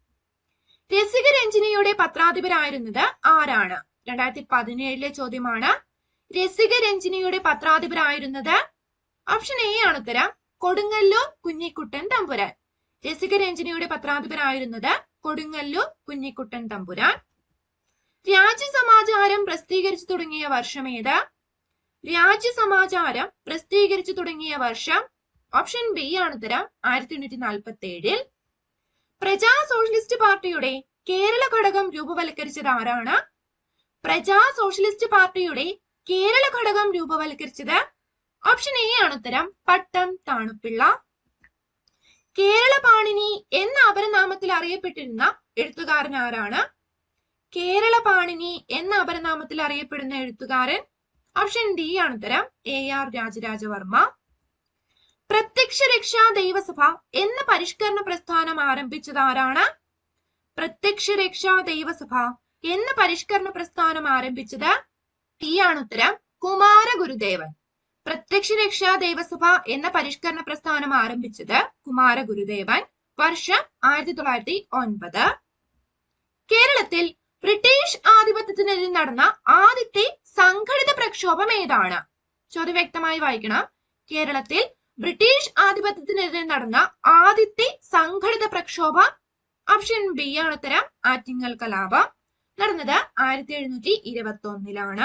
രസിക രഞ്ജിനിയുടെ പത്രാധിപരായിരുന്നത് ആരാണ് രണ്ടായിരത്തി പതിനേഴിലെ ചോദ്യമാണ് രസിക രഞ്ജിനിയുടെ പത്രാധിപരായിരുന്നത് ഓപ്ഷൻ എ ആണ് ഉത്തരം കൊടുങ്ങല്ലൂർ കുഞ്ഞിക്കുട്ടൻ തമ്പുരാൻ രസിക രഞ്ജിനിയുടെ പത്രാധിപരായിരുന്നത് കൊടുങ്ങല്ലൂർ കുഞ്ഞിക്കുട്ടൻ തമ്പുരാൻ രാജ്യസമാചാരം പ്രസിദ്ധീകരിച്ചു തുടങ്ങിയ വർഷം ഏത് രാജ്യസമാചാരം പ്രസിദ്ധീകരിച്ചു തുടങ്ങിയ വർഷം ഓപ്ഷൻ ബി ആണ് ഉത്തരം ആയിരത്തി എണ്ണൂറ്റി നാൽപ്പത്തി ഏഴിൽ പ്രജാ സോഷ്യലിസ്റ്റ് പാർട്ടിയുടെ കേരള ഘടകം രൂപവൽക്കരിച്ചത് ആരാണ് പ്രജാ സോഷ്യലിസ്റ്റ് പാർട്ടിയുടെ കേരള ഘടകം രൂപവൽക്കരിച്ചത് ഓപ്ഷൻ എ ആണ് ഉത്തരം പട്ടം താണുപിള്ള കേരള പാണിനി എന്ന അപരനാമത്തിൽ അറിയപ്പെട്ടിരുന്ന എഴുത്തുകാരൻ ആരാണ് കേരള പാണിനി എന്ന അപരനാമത്തിൽ അറിയപ്പെടുന്ന എഴുത്തുകാരൻ ഓപ്ഷൻ ഡി ആണ് ഉത്തരം എ ആർ രാജരാജവർമ്മ പ്രത്യക്ഷ രക്ഷാ ദൈവസഭ എന്ന പരിഷ്കരണ പ്രസ്ഥാനം ആരംഭിച്ചത് ആരാണ് പ്രത്യക്ഷ രക്ഷാ ദൈവസഭ എന്ന പരിഷ്കരണ പ്രസ്ഥാനം ആരംഭിച്ചത് ഈ ആണ് ഉത്തരം കുമാരഗുരുദേവൻ പ്രത്യക്ഷ രക്ഷാ ദേവസഭ എന്ന പരിഷ്കരണ പ്രസ്ഥാനം ആരംഭിച്ചത് കുമാരഗുരുദേവൻ വർഷം ആയിരത്തി തൊള്ളായിരത്തി ഒൻപത് കേരളത്തിൽ ബ്രിട്ടീഷ് ആധിപത്യത്തിനെതിരെ നടന്ന ആദ്യത്തെ സംഘടിത പ്രക്ഷോഭം ഏതാണ് ചോദ്യം വ്യക്തമായി വായിക്കണം കേരളത്തിൽ ബ്രിട്ടീഷ് ആധിപത്യത്തിനെതിരെ നടന്ന ആദ്യത്തെ സംഘടിത പ്രക്ഷോഭം ഓപ്ഷൻ ബി ആണ് ഉത്തരം ആറ്റിങ്ങൽ കലാപം നടന്നത് ആയിരത്തി എഴുന്നൂറ്റി ഇരുപത്തി ഒന്നിലാണ്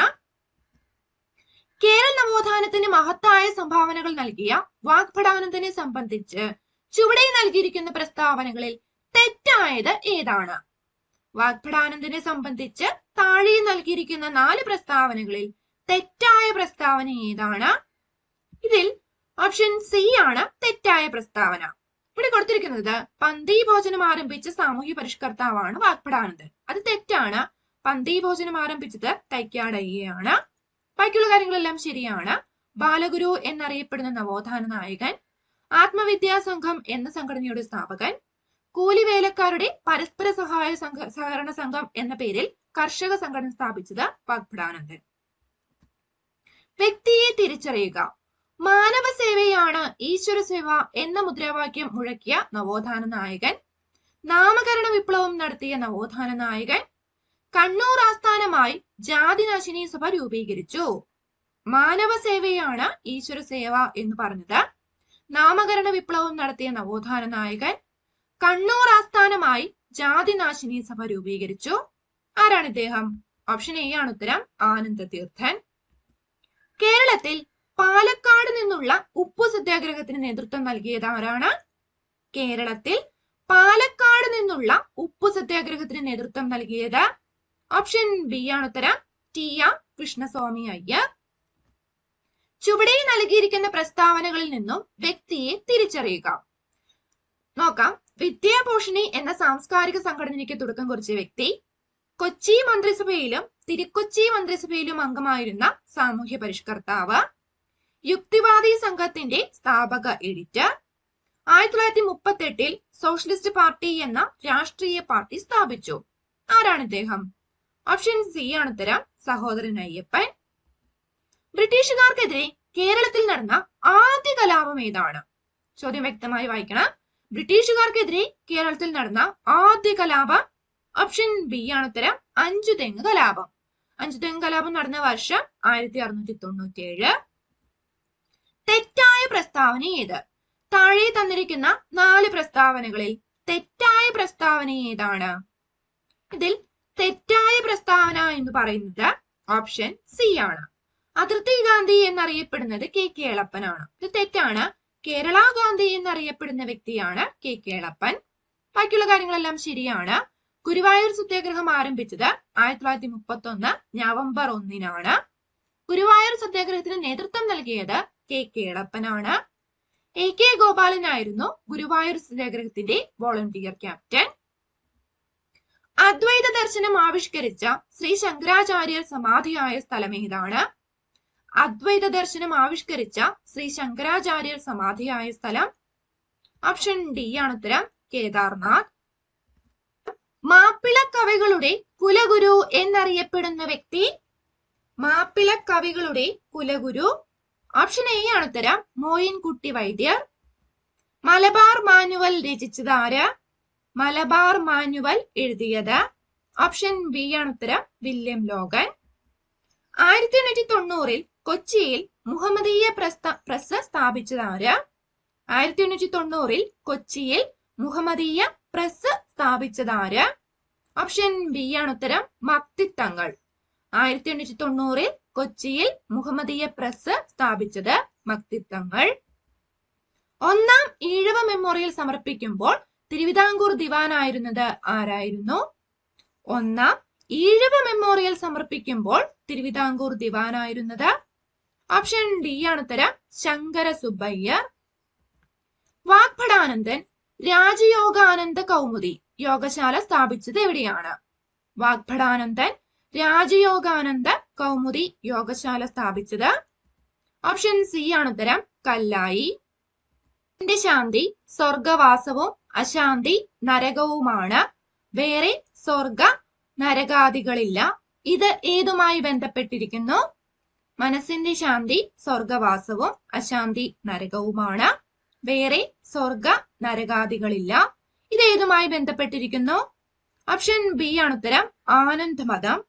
കേരള നവോത്ഥാനത്തിന് മഹത്തായ സംഭാവനകൾ നൽകിയ വാഗ്ഭടാനന്ദനെ സംബന്ധിച്ച് ചുവടെ നൽകിയിരിക്കുന്ന പ്രസ്താവനകളിൽ തെറ്റായത് ഏതാണ് വാഗ്ഭടാനന്ദനെ സംബന്ധിച്ച് താഴെ നൽകിയിരിക്കുന്ന നാല് പ്രസ്താവനകളിൽ തെറ്റായ പ്രസ്താവന ഏതാണ് ഇതിൽ ഓപ്ഷൻ സി ആണ് തെറ്റായ പ്രസ്താവന ഇവിടെ കൊടുത്തിരിക്കുന്നത് പന്തി ഭോജനം ആരംഭിച്ച സാമൂഹ്യ പരിഷ്കർത്താവാണ് വാഗ്ഭടാനന്ദൻ അത് തെറ്റാണ് പന്തി ഭോജനം ആരംഭിച്ചത് തൈക്കാടയ്യയാണ് ബാക്കിയുള്ള കാര്യങ്ങളെല്ലാം ശരിയാണ് ബാലഗുരു എന്നറിയപ്പെടുന്ന നവോത്ഥാന നായകൻ ആത്മവിദ്യാ സംഘം എന്ന സംഘടനയുടെ സ്ഥാപകൻ കൂലിവേലക്കാരുടെ പരസ്പര സഹായ സംഘ സഹകരണ സംഘം എന്ന പേരിൽ കർഷക സംഘടന സ്ഥാപിച്ചത് വാഗ്ഭടാനന്ദൻ വ്യക്തിയെ തിരിച്ചറിയുക മാനവ സേവയാണ് ഈശ്വര സേവ എന്ന മുദ്രാവാക്യം മുഴക്കിയ നവോത്ഥാന നായകൻ നാമകരണ വിപ്ലവം നടത്തിയ നവോത്ഥാന നായകൻ കണ്ണൂർ ആസ്ഥാനമായി ജാതിനാശിനി സഭ രൂപീകരിച്ചു മാനവ സേവയാണ് ഈശ്വര സേവ എന്ന് പറഞ്ഞത് നാമകരണ വിപ്ലവം നടത്തിയ നവോത്ഥാന നായകൻ കണ്ണൂർ ആസ്ഥാനമായി ജാതിനാശിനി സഭ രൂപീകരിച്ചു ആരാണ് ഇദ്ദേഹം ഓപ്ഷൻ എ ആണ് ഉത്തരം ആനന്ദ തീർത്ഥൻ കേരളത്തിൽ പാലക്കാട് നിന്നുള്ള ഉപ്പു സത്യാഗ്രഹത്തിന് നേതൃത്വം നൽകിയത് ആരാണ് കേരളത്തിൽ പാലക്കാട് നിന്നുള്ള ഉപ്പു സത്യാഗ്രഹത്തിന് നേതൃത്വം നൽകിയത് ഓപ്ഷൻ ബി ആണ് ഉത്തരം ടി ആർ കൃഷ്ണസ്വാമി അയ്യർ ചുവടെ നൽകിയിരിക്കുന്ന പ്രസ്താവനകളിൽ നിന്നും വ്യക്തിയെ തിരിച്ചറിയുക നോക്കാം വിദ്യാപോഷിണി എന്ന സാംസ്കാരിക സംഘടനയ്ക്ക് തുടക്കം കുറിച്ച വ്യക്തി കൊച്ചി മന്ത്രിസഭയിലും തിരുക്കൊച്ചി മന്ത്രിസഭയിലും അംഗമായിരുന്ന സാമൂഹ്യ പരിഷ്കർത്താവ് യുക്തിവാദി സംഘത്തിന്റെ സ്ഥാപക എഡിറ്റർ ആയിരത്തി തൊള്ളായിരത്തി മുപ്പത്തി എട്ടിൽ സോഷ്യലിസ്റ്റ് പാർട്ടി എന്ന രാഷ്ട്രീയ പാർട്ടി സ്ഥാപിച്ചു ആരാണ് ഇദ്ദേഹം ഓപ്ഷൻ സി ആണ് ഉത്തരം സഹോദരൻ അയ്യപ്പൻ ബ്രിട്ടീഷുകാർക്കെതിരെ കേരളത്തിൽ നടന്ന ആദ്യ കലാപം ഏതാണ് ചോദ്യം വ്യക്തമായി വായിക്കണം ബ്രിട്ടീഷുകാർക്കെതിരെ കേരളത്തിൽ നടന്ന ആദ്യ കലാപം ഓപ്ഷൻ ബി ആണ് ഉത്തരം അഞ്ചു തെങ്ങ് കലാപം അഞ്ചു തെങ്ങ് കലാപം നടന്ന വർഷം ആയിരത്തി അറുന്നൂറ്റി തൊണ്ണൂറ്റി ഏഴ് തെറ്റായ പ്രസ്താവന ഏത് താഴെ തന്നിരിക്കുന്ന നാല് പ്രസ്താവനകളിൽ തെറ്റായ പ്രസ്താവന ഏതാണ് ഇതിൽ തെറ്റായ പ്രസ്താവന എന്ന് പറയുന്നത് ഓപ്ഷൻ സി ആണ് അതിർത്തി ഗാന്ധി എന്നറിയപ്പെടുന്നത് കെ കെ എളപ്പനാണ് ഇത് തെറ്റാണ് കേരള ഗാന്ധി എന്നറിയപ്പെടുന്ന വ്യക്തിയാണ് കെ കെ എളപ്പൻ ബാക്കിയുള്ള കാര്യങ്ങളെല്ലാം ശരിയാണ് ഗുരുവായൂർ സത്യാഗ്രഹം ആരംഭിച്ചത് ആയിരത്തി തൊള്ളായിരത്തി മുപ്പത്തി ഒന്ന് നവംബർ ഒന്നിനാണ് ഗുരുവായൂർ സത്യാഗ്രഹത്തിന് നേതൃത്വം നൽകിയത് കെ കെ എളപ്പനാണ് എ കെ ഗോപാലനായിരുന്നു ഗുരുവായൂർ സത്യാഗ്രഹത്തിന്റെ വോളണ്ടിയർ ക്യാപ്റ്റൻ അദ്വൈത ദർശനം ആവിഷ്കരിച്ച ശ്രീ ശങ്കരാചാര്യർ സമാധിയായ സ്ഥലം ഏതാണ് അദ്വൈത ദർശനം ആവിഷ്കരിച്ച ശ്രീ ശങ്കരാചാര്യർ സമാധിയായ സ്ഥലം ഓപ്ഷൻ ഡി ആണ് ഉത്തരം കേദാർനാഥ് മാപ്പിള കവികളുടെ കുലഗുരു എന്നറിയപ്പെടുന്ന വ്യക്തി മാപ്പിള കവികളുടെ കുലഗുരു ഓപ്ഷൻ എ ആണ് ഉത്തരം മോയിൻകുട്ടി വൈദ്യർ മലബാർ മാനുവൽ രചിച്ചത് ആര് മലബാർ മാനുവൽ എഴുതിയത് ഓപ്ഷൻ ബി ആണ് ഉത്തരം വില്യം ലോഗൻ ആയിരത്തി എണ്ണൂറ്റി തൊണ്ണൂറിൽ കൊച്ചിയിൽ മുഹമ്മദീയ പ്രസ്ത പ്രസ് സ്ഥാപിച്ചത് ആര് ആയിരത്തി എണ്ണൂറ്റി തൊണ്ണൂറിൽ കൊച്ചിയിൽ മുഹമ്മദീയ പ്രസ് സ്ഥാപിച്ചത് ആര് ഓപ്ഷൻ ബി ആണ് ഉത്തരം മക്തിത്തങ്ങൾ ആയിരത്തി എണ്ണൂറ്റി തൊണ്ണൂറിൽ കൊച്ചിയിൽ മുഹമ്മദീയ പ്രസ് സ്ഥാപിച്ചത് മക്തിത്തങ്ങൾ ഒന്നാം ഈഴവ മെമ്മോറിയൽ സമർപ്പിക്കുമ്പോൾ തിരുവിതാംകൂർ ദിവാനായിരുന്നത് ആരായിരുന്നു ഒന്നാം ഈഴവ മെമ്മോറിയൽ സമർപ്പിക്കുമ്പോൾ തിരുവിതാംകൂർ ദിവാനായിരുന്നത് ഓപ്ഷൻ ഡി ആണ് ഉത്തരം ശങ്കര സുബ്ബയ്യർ വാഗ്ഭടാനന്ദൻ രാജയോഗാനന്ദ കൗമുദി യോഗശാല സ്ഥാപിച്ചത് എവിടെയാണ് വാഗ്ഭടാനന്ദൻ രാജയോഗാനന്ദ കൗമുദി യോഗശാല സ്ഥാപിച്ചത് ഓപ്ഷൻ സി ആണ് ഉത്തരം കല്ലായി ന്റെ ശാന്തി സ്വർഗവാസവും അശാന്തി നരകവുമാണ് വേറെ സ്വർഗ നരകാദികളില്ല ഇത് ഏതുമായി ബന്ധപ്പെട്ടിരിക്കുന്നു മനസ്സിന്റെ ശാന്തി സ്വർഗവാസവും അശാന്തി നരകവുമാണ് വേറെ സ്വർഗ നരകാദികളില്ല ഇത് ഏതുമായി ബന്ധപ്പെട്ടിരിക്കുന്നു ഓപ്ഷൻ ബി ആണ് ഉത്തരം ആനന്ദമതം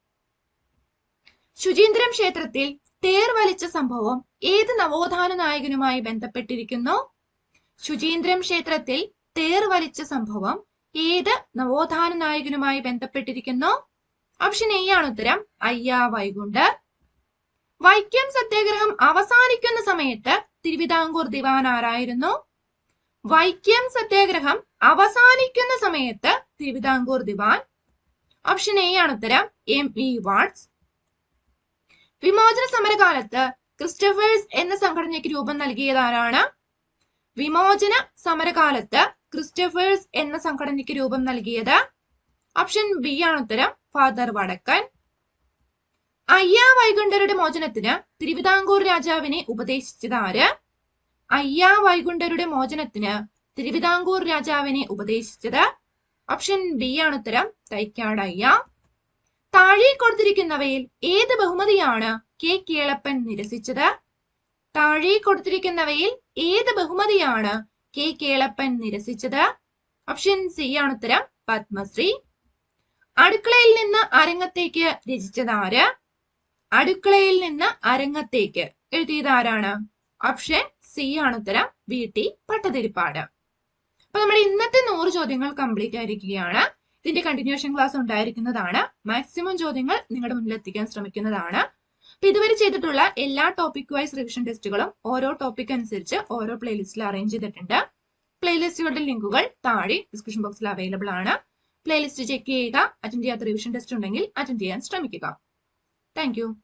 ശുചീന്ദ്രം ക്ഷേത്രത്തിൽ തേർ വലിച്ച സംഭവം ഏത് നവോത്ഥാന നായകനുമായി ബന്ധപ്പെട്ടിരിക്കുന്നു ശുചീന്ദ്രം ക്ഷേത്രത്തിൽ തേർ വലിച്ച സംഭവം ഏത് നവോത്ഥാന നായകനുമായി ബന്ധപ്പെട്ടിരിക്കുന്നു ഓപ്ഷൻ എ ആണ് ഉത്തരം അയ്യാ വൈകുണ്ഠർ വൈക്കം സത്യാഗ്രഹം അവസാനിക്കുന്ന സമയത്ത് തിരുവിതാംകൂർ ദിവാൻ ആരായിരുന്നു വൈക്കം സത്യാഗ്രഹം അവസാനിക്കുന്ന സമയത്ത് തിരുവിതാംകൂർ ദിവാൻ ഓപ്ഷൻ എ ആണ് ഉത്തരം എം ഇ വാട്സ് വിമോചന സമരകാലത്ത് ക്രിസ്റ്റഫേഴ്സ് എന്ന സംഘടനയ്ക്ക് രൂപം നൽകിയതാരാണ് വിമോചന സമരകാലത്ത് ക്രിസ്റ്റഫേഴ്സ് എന്ന സംഘടനയ്ക്ക് രൂപം നൽകിയത് ഓപ്ഷൻ ബി ആണ് ഉത്തരം ഫാദർ വടക്കൻ അയ്യാ വൈകുണ്ഠരുടെ മോചനത്തിന് തിരുവിതാംകൂർ രാജാവിനെ ഉപദേശിച്ചത് ആര് അയ്യാ വൈകുണ്ഠരുടെ മോചനത്തിന് തിരുവിതാംകൂർ രാജാവിനെ ഉപദേശിച്ചത് ഓപ്ഷൻ ബി ആണ് ഉത്തരം തൈക്കാട് അയ്യ താഴെ കൊടുത്തിരിക്കുന്നവയിൽ ഏത് ബഹുമതിയാണ് കെ കേളപ്പൻ നിരസിച്ചത് താഴെ കൊടുത്തിരിക്കുന്നവയിൽ ഏത് ബഹുമതിയാണ് കെ കേളപ്പൻ നിരസിച്ചത് ഓപ്ഷൻ സി ആണ് ഉത്തരം പത്മശ്രീ അടുക്കളയിൽ നിന്ന് അരങ്ങത്തേക്ക് രചിച്ചതാര് അടുക്കളയിൽ നിന്ന് അരങ്ങത്തേക്ക് എഴുതിയത് ആരാണ് ഓപ്ഷൻ സി ആണ് ഉത്തരം വി ടി പട്ടതിരിപ്പാട് അപ്പൊ നമ്മുടെ ഇന്നത്തെ നൂറ് ചോദ്യങ്ങൾ കംപ്ലീറ്റ് ആയിരിക്കുകയാണ് ഇതിന്റെ കണ്ടിന്യൂഷൻ ക്ലാസ് ഉണ്ടായിരിക്കുന്നതാണ് മാക്സിമം ചോദ്യങ്ങൾ നിങ്ങളുടെ മുന്നിൽ എത്തിക്കാൻ ശ്രമിക്കുന്നതാണ് അപ്പൊ ഇതുവരെ ചെയ്തിട്ടുള്ള എല്ലാ ടോപ്പിക് വൈസ് റിവിഷൻ ടെസ്റ്റുകളും ഓരോ ടോപ്പിക് അനുസരിച്ച് ഓരോ പ്ലേലിസ്റ്റിൽ അറേഞ്ച് ചെയ്തിട്ടുണ്ട് പ്ലേലിസ്റ്റുകളുടെ ലിങ്കുകൾ താഴെ ഡിസ്ക്രിപ്ഷൻ ബോക്സിൽ അവൈലബിൾ ആണ് പ്ലേലിസ്റ്റ് ചെക്ക് ചെയ്യുക അറ്റൻഡ് ചെയ്യാത്ത റിവിഷൻ ടെസ്റ്റ് ഉണ്ടെങ്കിൽ അറ്റൻഡ് ചെയ്യാൻ ശ്രമിക്കുക താങ്ക്